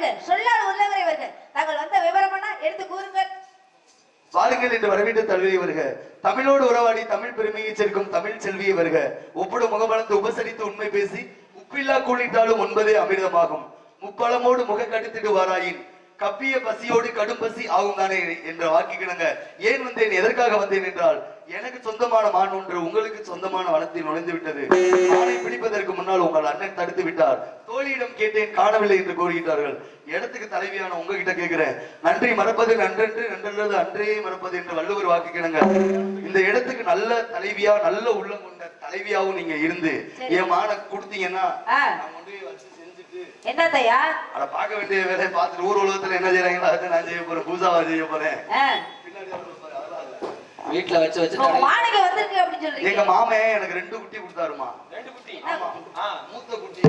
வருக சொல்லால் உள்ளவரை வருக தாங்கள் வந்த விவரமானா எடுத்து கூறுங்கள் வாருங்கள் என்று வரவேற்று தழுவி வருக தமிழோடு உறவாடி தமிழ் பெருமையை சேர்க்கும் தமிழ் செல்வியை வருக ஒப்புடு முகமலர்ந்து உபசரித்து உண்மை பேசி உப்பில்லா கூலிட்டாலும் ஒன்பதே அமிர்தமாகும் முப்பழமோடு முக கடித்திடு வாராயின் கப்பிய பசியோடு கடும் பசி ஆகும் தானே என்ற வாக்கிக்கிணங்க ஏன் வந்தேன் எதற்காக வந்தேன் என்றால் எனக்கு சொந்தமான மான் ஒன்று உங்களுக்கு சொந்தமான வனத்தில் நுழைந்து விட்டது மானை பிடிப்பதற்கு முன்னால் உங்கள் அண்ணன் தடுத்து விட்டார் தோழியிடம் கேட்டேன் காணவில்லை என்று கூறுகிறார்கள் இடத்துக்கு தலைவியான உங்ககிட்ட கேட்கிறேன் நன்றி மறப்பது நன்றென்று நன்றல்லது அன்றே மறப்பது என்று வள்ளுவர் வாக்கு கிணங்க இந்த இடத்துக்கு நல்ல தலைவியா நல்ல உள்ளம் கொண்ட தலைவியாவும் நீங்க இருந்து என் மானை கொடுத்தீங்கன்னா ஆ. நான் கொண்டு போய் வச்சு செஞ்சுட்டு என்ன தையா அட பார்க்க வேண்டிய வேலையை பார்த்துட்டு ஊர் உலகத்துல என்ன செய்யறாங்களோ அதை நான் செய்ய போறேன் பூஜாவா செய்ய போறேன் ஆ. பின்னாடி அவர் இருப்பாரு, அதெல்லாம் இல்ல. வீட்டுல வச்சு வச்சு உங்க மாணிக்க வந்திருக்கு அப்படின்னு எங்க சொல்றீங்க மாமன் எனக்கு ரெண்டு குட்டி கொடுத்தாருமா ரெண்டு குட்டி ஆமா ஆ, மூத்த குட்டிய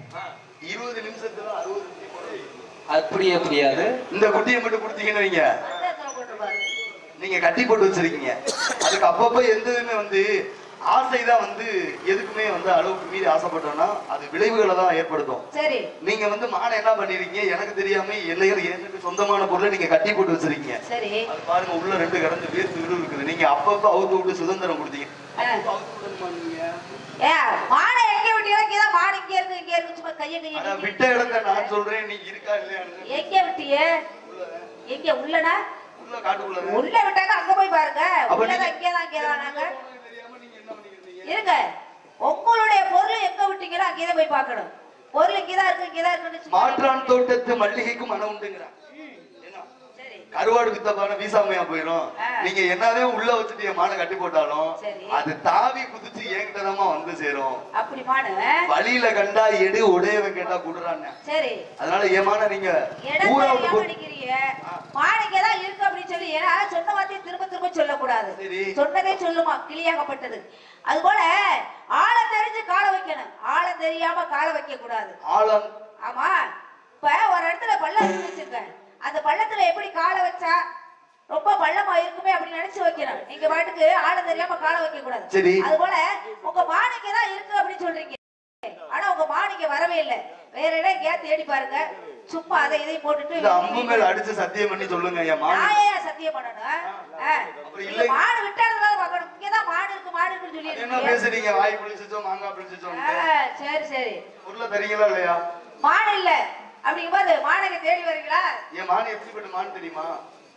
இருபது நிமிஷத்துல அறுபது குட்டி போடுது. அப்படி எப்படியாது இந்த குட்டியை மட்டும் கொடுத்தீங்கன்னு வைங்க சந்தோஷமா போட்டிருப்பாரு. நீங்க கட்டி போட்டு வச்சிருக்கீங்க அதுக்கு அப்பப்ப எந்த இதுவுமே வந்து ஆசைதான் வந்து எதுக்குமே வந்து அளவுக்கு மீறி ஆசைப்பட்டோம்னா அது விளைவுகளை தான் ஏற்படுத்தும் சரி நீங்க வந்து மானை என்ன பண்ணிருக்கீங்க எனக்கு தெரியாம என்னையும் எனக்கு சொந்தமான பொருளை நீங்க கட்டி போட்டு வச்சிருக்கீங்க சரி அது பாருங்க உள்ள ரெண்டு கடந்து வேர்த்து விடு இருக்குது நீங்க அப்பப்ப அவுத்து விட்டு சுதந்திரம் கொடுத்தீங்க ஆ. அப்பப்ப அவுத்து விடணுமா நீங்க? ஏ மாடை எங்க விட்டீங்க இங்கதான் மாடு இங்க இருக்கு இங்க இருக்கு சும்மா கைய கைய அட, நீட்டி. விட்ட இடத்த நான் சொல்றேன் நீங்க இருக்கா இல்லையான்னு எங்க விட்டிய எங்க உள்ளடா உள்ள காட்டுக்குள்ள உள்ள விட்டாங்க அங்க போய் பாருங்க அப்ப உள்ளதான் நீங்க- இங்கதான் இங்கதான் நாங்க தெரியாம நீங்க என்ன பண்ணிக்கிறீங்க இருங்க உங்களுடைய பொருள் எங்க விட்டீங்களோ அங்கேதான் போய் பார்க்கணும் பொருள் இங்கதான் இருக்கு இங்கதான் இருக்குன்னு சும்மா மாற்றான் தோட்டத்து மல்லிகைக்கும் மனம் உண்டுங்கிறான் என்ன? சரி கருவாடு வித்தப்பான வீசாமையா போயிடும் ஆ. நீங்க என்னவே உள்ள வச்சுட்டு என் மானை கட்டி போட்டாலும் சரி. அது தாவி குதிச்சு என்கிட்டதாம்மா வந்து சேரும் அப்படி மாடு வழியில கண்டா எடு உடையவன் கேட்டா குடுறான்னு சரி அதனால என் மானை நீங்க இடம் ஊரா விட்டு தெரியாம போ- நிக்கிறீங்க மாணிக்க தான் இருக்கு அப்படின்னு சொல்லி ஏன்னா சொன்ன வார்த்தையை திரும்ப திரும்ப சொல்லக்கூடாது சரி. சொன்னதே சொல்லுமா கிளியாகப்பட்டது அது போல ஆழம் தெரிஞ்சு கால வைக்கணும் ஆழம் தெரியாம கால வைக்க கூடாது ஆழம் ஆமா இப்ப ஒரு இடத்துல பள்ளம் இருக்கு வச்சிருக்க அந்த பள்ளத்துல எப்படி காலை வச்சா ரொம்ப பள்ளமா இருக்குமே அப்படின்னு நினைச்சு வைக்கணும் நீங்க பாட்டுக்கு ஆழம் தெரியாம காலை வைக்க கூடாது சரி. அது போல உங்க மாணிக்க தான் இருக்கு அப்படின்னு சொல்றீங்க ஆனா உங்க மாணிக்க வரவே இல்லை வேற இடம் எங்கேயாவது தேடி பாருங்க சும்மா அதை இதையும் போட்டுட்டு இந்த அம்பு மேல அடிச்சு சத்தியம் பண்ணி சொல்லுங்க என் மானை நான் ஏன் சத்தியம் பண்ணணும் ஆ? அப்புறம் இல்ல, இல்லை. மாடு விட்டாதனால பார்க்கணும் இங்கதான் மாடு இருக்கு மாடு இருக்குன்னு சொல்லி அது என்ன பேசுறீங்க வாய் புளிச்சிச்சோ மாங்காய் புளிச்சிச்சோ சரி சரி உள்ள தரீங்களா இல்லையா மாடு இல்ல அப்படிங்கும்போது மாடங்க தேடி வரீங்களா என் மான் எப்படிப்பட்ட மான் தெரியுமா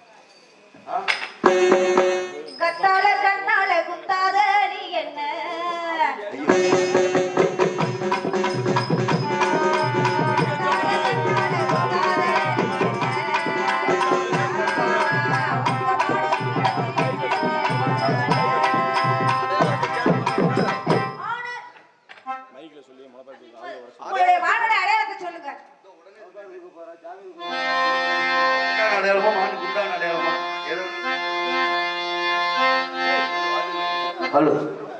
ஆ? கத்தால கண்ணால குத்தாத நீ என்ன உங்களுடைய மாடோட அடையாளத்தை சொல்லுங்க குண்டான் அடையாளமா மான் குண்டான் அடையாளமா ஏதோ ஒண்ணு. ஹலோ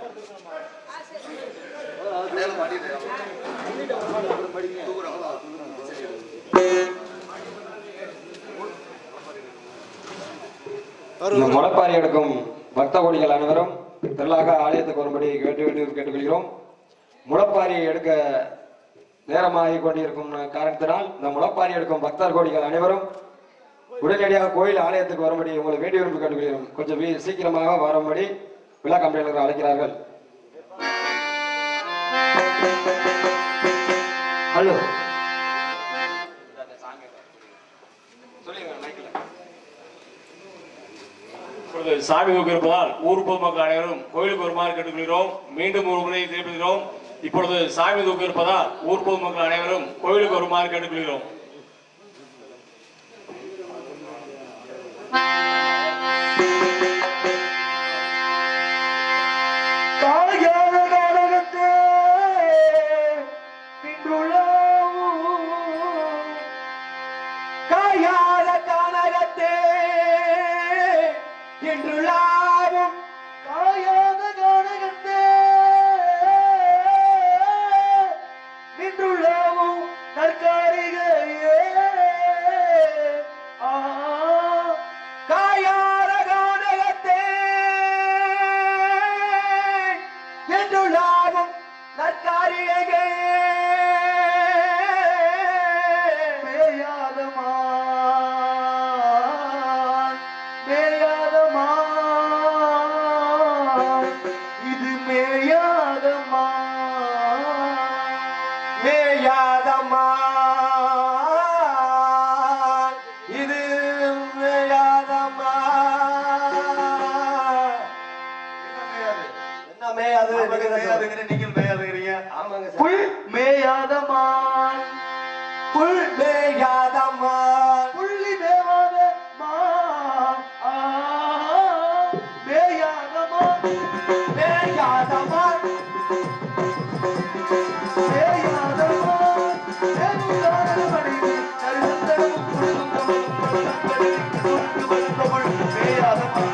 அடையாளம் மாடி அடையாளம். இந்த முளைப்பாரி எடுக்கும் பக்த கோடிகள் அனைவரும் திரளாக ஆலயத்துக்கு வரும்படி கேட்டு வேண்டி கேட்டுக்கொள்கிறோம் முளைப்பாரி எடுக்க நேரமாகி கொண்டிருக்கும் காரணத்தினால் இந்த முளைப்பாரி எடுக்கும் பக்தர் கோடிகள் அனைவரும் உடனடியாக கோயில் ஆலயத்துக்கு வரும்படி உங்களை வேண்டி விரும்பி கேட்டுக்கொள்கிறோம் கொஞ்சம் வீ- சீக்கிரமாக வரும்படி விழா கம்பெனிகள் அழைக்கிறார்கள் ஹலோ இப்பொழுது சாமி நோக்கு இருப்பதால் ஊர் பொதுமக்கள் அனைவரும் கோயிலுக்கு வருமாறு கேட்டுக்கொள்கிறோம் மீண்டும் ஒரு முறை தெரிவிக்கிறோம் இப்பொழுது சாமி தூக்கு இருப்பதால் ஊர் பொதுமக்கள் அனைவரும் கோயிலுக்கு வருமாறு கேட்டுக்கொள்கிறோம் தாயான நாடகத்தே பின்றுள்ளவும் காயாத கானகத்தே என்றுள்ளாவும் காயாத கானகத்தே நின்றுள்ளவும் நற்காரிகையே ஆ காயாத கானகத்தே என்றுள்ளாவும் நற்காரிகையே மேயா மேயாதம்மா இது மேயாதம்மா என்ன மேயாது ஆமாங்க, மேயாதுங்கிற நீங்கள் மேயாதுங்கிறீங்க. ஆமாங்க சார். புல் மேயாத மான் புல் மேயாதம்மா புள்ளி மேவாத மான் ஆ, மேயாத மான் மேயாதம்மா மேயாத மான் மேலுகாத மனிது நறுந்தரும் புழுகும் கமலும் தங்களுக்கு துண்டு வளர்ந்தவள் மேயாத மான்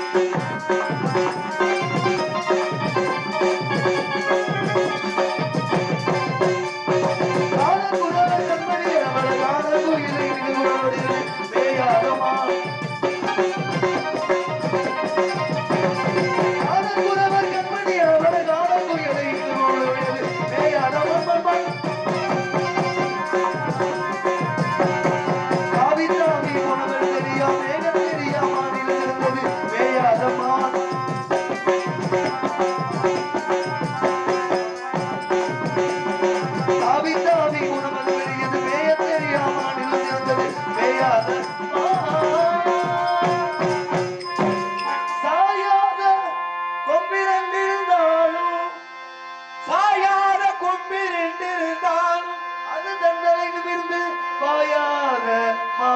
காலகுரல கண்மணி அவள காலகுயிலை நிறுவனோடு மேயாத மான் காலகுரவர் கண்மணி அவள காலகுயிலை நிறுவனோடு மேயாத மான் காவிதாவி உணவர் தெரியா மேகம் தெரியா மாநில இருந்தது மேயாத மான் தாவி தாவி குணமது வெளியது மேய தெரியாமல் இருந்தது மேயாத சாயாத கொம்பிரண்டிருந்தாலும் சாயாத கொம்பிருந்திருந்தாலும் அது தண்டனை நிமிர்ந்து பாயாத மா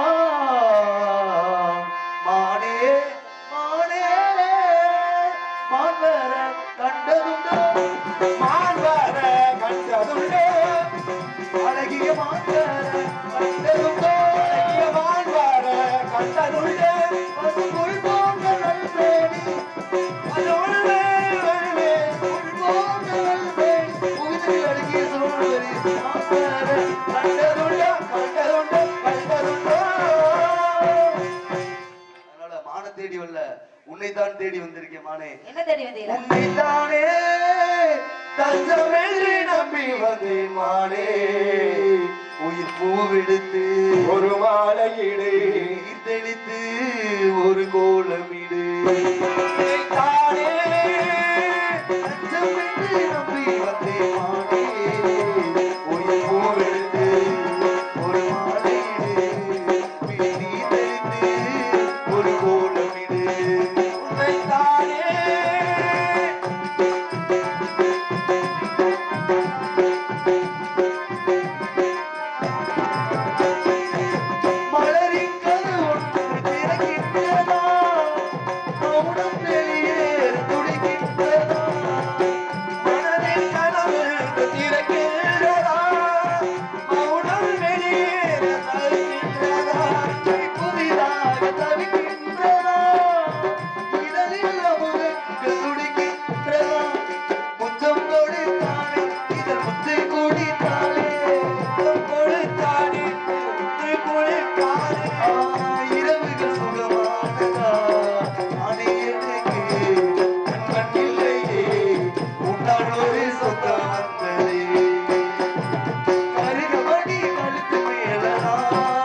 மானே மானே மான்வர கண்டதுண்டோ மான்வர கண்டதுண்டே அழகிய மான்வர கண்டதுண்டோ அழகிய மான்வர கண்டதுண்டே பசும்புல் போன்ற நல்வேலி, அதுள்ளே உள்ளே புல் போன்ற நல்வேலி, புவிதில் அடங்கிய சூழ்நிலை, மான்வர கண்டதுண்டோ, கண்டதுண்டே கண்டதுண்டே அதனால மான தேடி வரல உன்னைத்தான் தேடி வந்திருக்கேன் மானே என்ன தேடி வந்தீங்களா உன்னைத்தானே தஞ்சமென்று நம்பி வந்தேன் மானே உயிர் பூவெடுத்து ஒரு மாலையிடு நீர் தெளித்து ஒரு கோலமிடு தானே தஞ்சமென்று நம்பி வந்தேன் மானே உயிர் பூவெடுத்து ஒரு மாலையிடு பிடி நீர் தெளித்து ஒரு கோலமிடு தானே மலரின் கரு ஒன்று திறக்கின்றதா மௌனம் வெளியேற துடிக்கின்றதா மனதின் கனவு திறக்கின்றதா மௌனம் வெளியேற தருகின்றதா புதிதாக தவிக்கின்றதா இதழில் அமுதங்கள் துடிக்கின்றதா முத்தம் கொடுத்தானே இதழ் முத்து கூடித்தானே முத்தம் கொடுத்தானே முத்து கொடுத்தானே இரவுகள் சுகமானதா அணை எனக்கு கண் இல்லையே உன்னால் ஒரு சொந்தம் வந்ததே கருகமணி கழுத்து மேலனா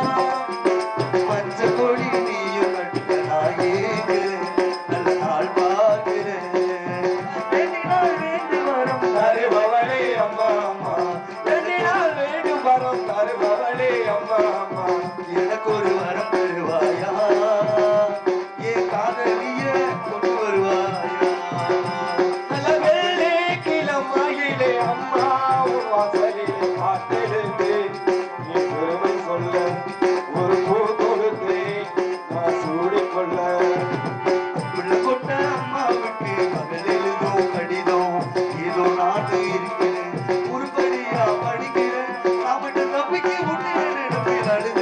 மஞ்ச கொடி நீயும் கட்டனாயே நல்ல நாள் பார்க்கிறேன் ரெண்டு நாள் வேண்டு வரும் தருபவளே அம்மா அம்மா ரெண்டு நாள் வேண்டும் வரும் தருபவளே அம்மா அம்மா எனக்கு ஒரு வரம் தருவாயா என் காதலிய கொண்டு வருவாயா நல்ல வெள்ளி கிழமையிலே அம்மா உன் வாசலிலே காத்திருந்தேன் நீ பெருமை சொல்ல ஒரு பூ கொடுத்தேன் நான் சூடிக்கொள்ள உள்ள கொட்ட அம்மாவுக்கு மகள் எழுதும் கடிதம் ஏதோ நாட்டு இருக்கிறேன் உருப்படியா படிக்கிறேன் நான் மட்டும் நம்பிக்கை உண்டு நம்பி அழுது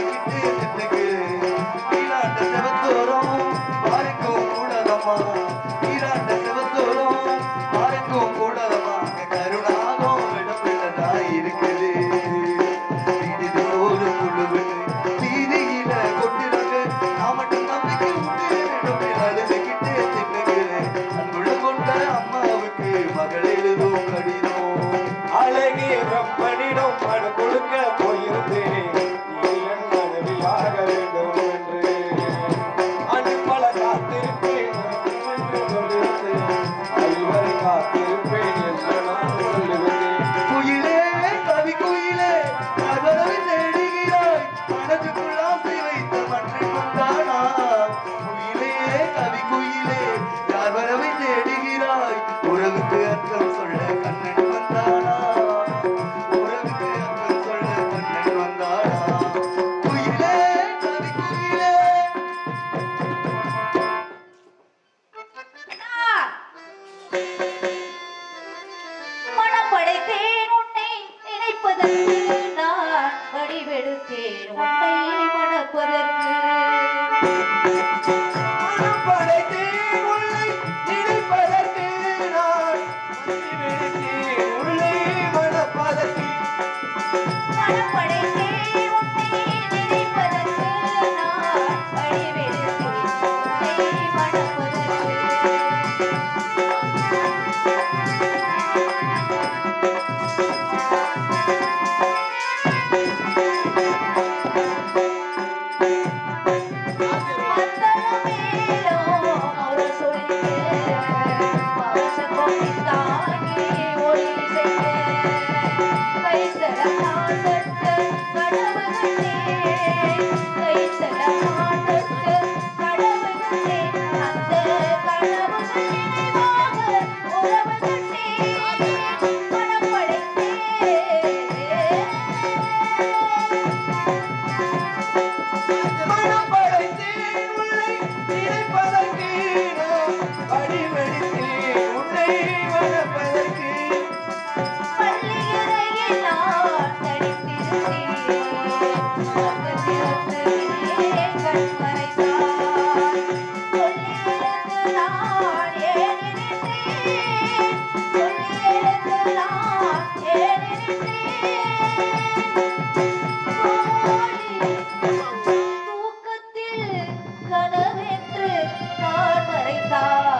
தூக்கத்தில் கனவென்று நான் மறைத்தார்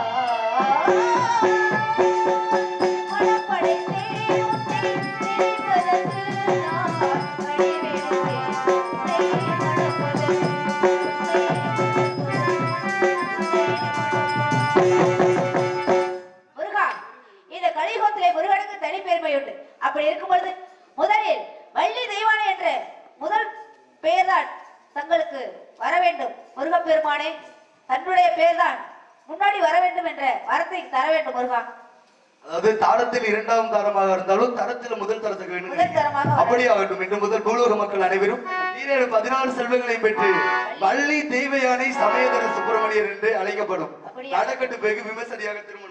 மனப்படைத்தேன் உன்னை நினைப்பதற்கு நான் வழிவிடுவேன் உன்னை மணப்பதற்கு முருகா இந்த கலியுகத்திலே முருகனுக்கு தனி பெருமை உண்டு அப்படி இருக்கும் பொழுது முதலில் வள்ளி தெய்வானை என்ற முதல் பெயர்தான் தங்களுக்கு வர வேண்டும் முருகப்பெருமானே தன்னுடைய பெயர்தான் முன்னாடி வர வேண்டும் என்ற வரத்தை தர வேண்டும் முருகா அதாவது தாரத்தில் இரண்டாம் தாரமாக இருந்தாலும் தரத்தில் முதல் தரத்துக்கு வேண்டும் முதல் தரமாக வர அப்படி ஆகட்டும் இன்று முதல் பூலோக மக்கள் அனைவரும் ஈரேழு பதினாறு செல்வங்களையும் பெற்று வள்ளி தெய்வயானை சமயதர சுப்பிரமணியர் என்று அழைக்கப்படும் அப்படியா? நடக்கட்டு வெகு விமர்சனையாக திருமணம்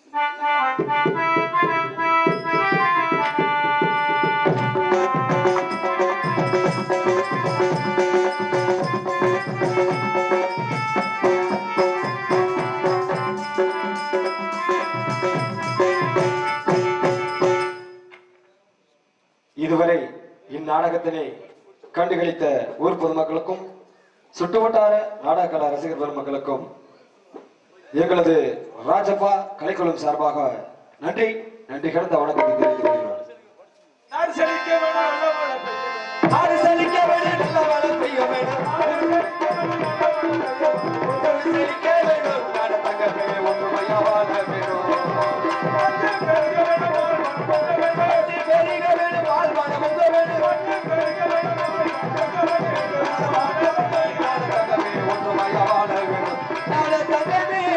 இதுவரை இந்நாடகத்தினை கண்டுகளித்த ஊர் பொதுமக்களுக்கும் சுற்றுவட்டார நாடகக்கலா ரசிகர் பெருமக்களுக்கும் எங்களது ராஜப்பா கலைக்குழும் சார்பாக நன்றி நன்றி கடந்த வணக்கத்தை தெரிவித்துக் கொள்கிறோம் நாடு செழிக்க வேணும் நல்ல மழை பெய்ய வேணும். நாடு செழிக்க வேணும், நல்ல மழை பெய்ய வேணும். உங்கள் செழிக்க வேணும், நாடு தங்க வேணும், ஒற்றுமையா வாழ வேணும். நாடு பெருக வேணும், வாழ்வாங்கு பொங்க வேணும். நாடு பெருக வேணும், வாழ்வாங்கு பொங்க வேணும். நாடு பெருக வேணும், வாழ்வாங்கு பொங்க வேணும். நாடு தங்க வேணும், ஒற்றுமையா வாழ வேணும். நாடு தங்க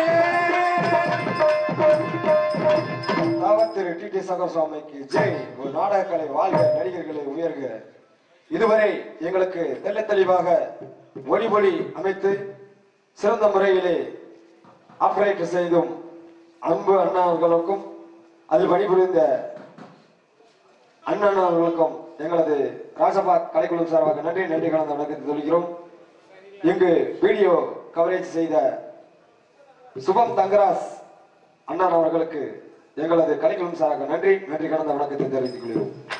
வேணும். தாவத் திரு டி டி சங்கர் சுவாமிக்கு ஜெய் ஒரு நாடகக்கலை வாழ்க நடிகர்களை உயர்க இதுவரை எங்களுக்கு தெள்ள தெளிவாக ஒளி ஒளி அமைத்து சிறந்த முறையிலே ஆப்ரேட் செய்தும் அன்பு அண்ணா அவர்களுக்கும் அதில் பணிபுரிந்த அண்ணன் அவர்களுக்கும் எங்களது ராஜபா கலைக்குழு சார்பாக நன்றி நன்றி கலந்த வணக்கத்தை சொல்கிறோம் இங்கு வீடியோ கவரேஜ் செய்த சுபம் தங்கராஜ் அண்ணன் அவர்களுக்கு எங்களது கலைக்குழு சார்பாக நன்றி நன்றி கலந்த வணக்கத்தை தெரிவித்துக் கொள்கிறோம்